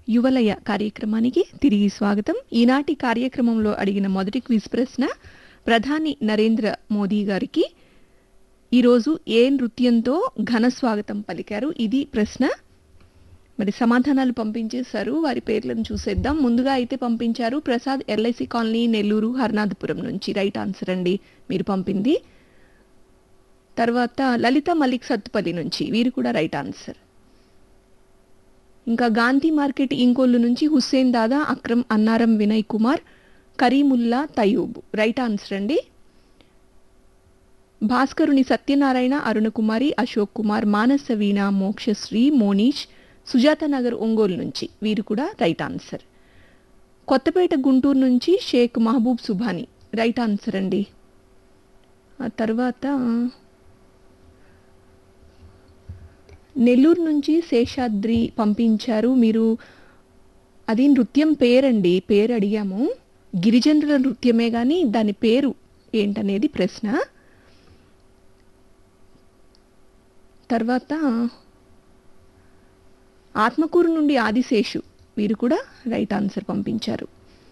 యువలయ కార్యక్రమానికి తిరిగి స్వాగతం ఈనాటి కార్యక్రమంలో అడిగిన మొదటి క్విజ్ ప్రశ్న ప్రధాని నరేంద్ర మోదీ గారికి ఈరోజు ఏ నృత్యంతో ఘన స్వాగతం పలికారు ఇది ప్రశ్న మరి సమాధానాలు పంపించేశారు వారి పేర్లను చూసేద్దాం ముందుగా అయితే పంపించారు ప్రసాద్ ఎల్ఐసి కాలనీ నెల్లూరు హర్నాథపురం నుంచి రైట్ ఆన్సర్ అండి మీరు పంపింది తర్వాత లలిత మలిక్ సత్తుపల్లి నుంచి వీరు కూడా రైట్ ఆన్సర్ ఇంకా గాంధీ మార్కెట్ ఇంకోళ్ళు నుంచి హుస్సేన్ దాదా అక్రమ్ అన్నారం వినయ్ కుమార్ కరీముల్లా తయూబ్ రైట్ ఆన్సర్ అండి భాస్కరుని సత్యనారాయణ అరుణకుమారి అశోక్ కుమార్ మానస వీణ మోక్షశ్రీ మోనీష్ సుజాత నగర్ ఒంగోలు నుంచి వీరు కూడా రైట్ ఆన్సర్ కొత్తపేట గుంటూరు నుంచి షేక్ మహబూబ్ సుభాని రైట్ ఆన్సర్ అండి ఆ తర్వాత నెల్లూరు నుంచి శేషాద్రి పంపించారు మీరు అది నృత్యం పేరండి పేరు అడిగాము గిరిజనుల నృత్యమే కానీ దాని పేరు ఏంటనేది ప్రశ్న తర్వాత ఆత్మకూరు నుండి ఆదిశేషు వీరు కూడా రైట్ ఆన్సర్ పంపించారు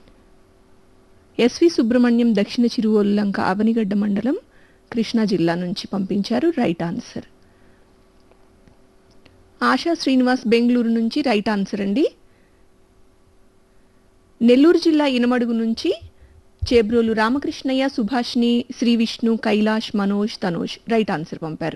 ఎస్వి సుబ్రహ్మణ్యం దక్షిణ చిరువొల్లంక అవనిగడ్డ మండలం కృష్ణా జిల్లా నుంచి పంపించారు రైట్ ఆన్సర్ ఆశా శ్రీనివాస్ బెంగళూరు నుంచి రైట్ ఆన్సర్ అండి నెల్లూరు జిల్లా ఇనమడుగు నుంచి చేబ్రోలు రామకృష్ణయ్య సుభాష్ని శ్రీ విష్ణు కైలాష్ మనోజ్ తనోజ్ రైట్ ఆన్సర్ పంపారు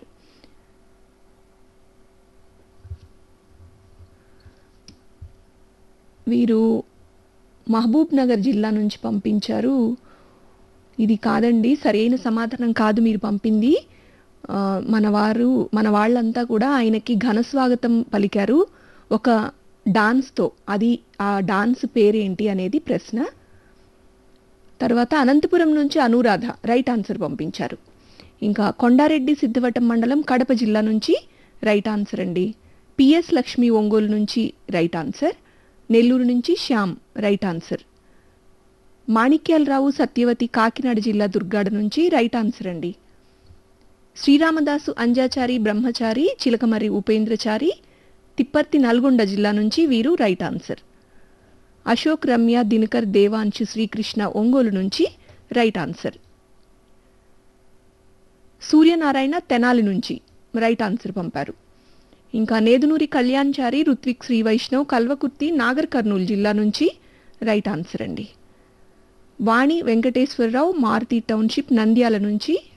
వీరు మహబూబ్ నగర్ జిల్లా నుంచి పంపించారు ఇది కాదండి సరైన సమాధానం కాదు మీరు పంపింది ఆ, మన వారు మన వాళ్ళంతా కూడా ఆయనకి ఘన స్వాగతం పలికారు ఒక డాన్స్తో అది ఆ డాన్స్ పేరేంటి అనేది ప్రశ్న తర్వాత అనంతపురం నుంచి అనురాధ రైట్ ఆన్సర్ పంపించారు ఇంకా కొండారెడ్డి సిద్ధవటం మండలం కడప జిల్లా నుంచి రైట్ ఆన్సర్ అండి పిఎస్ లక్ష్మి ఒంగోలు నుంచి రైట్ ఆన్సర్ నెల్లూరు నుంచి శ్యామ్ రైట్ ఆన్సర్ మాణిక్యాలరావు సత్యవతి కాకినాడ జిల్లా దుర్గాడ నుంచి రైట్ ఆన్సర్ అండి శ్రీరామదాసు అంజాచారి బ్రహ్మచారి చిలకమర్రి ఉపేంద్రచారి తిప్పర్తి నల్గొండ జిల్లా నుంచి వీరు రైట్ ఆన్సర్ అశోక్ రమ్య దినకర్ దేవాంశు శ్రీకృష్ణ ఒంగోలు నుంచి రైట్ ఆన్సర్ సూర్యనారాయణ తెనాలి నుంచి రైట్ ఆన్సర్ పంపారు ఇంకా నేదునూరి కళ్యాణ్చారి రుత్విక్ శ్రీ వైష్ణవ్ కల్వకుర్తి నాగర్ కర్నూలు జిల్లా నుంచి రైట్ ఆన్సర్ అండి వాణి వెంకటేశ్వరరావు మారుతి టౌన్షిప్ నంద్యాల నుంచి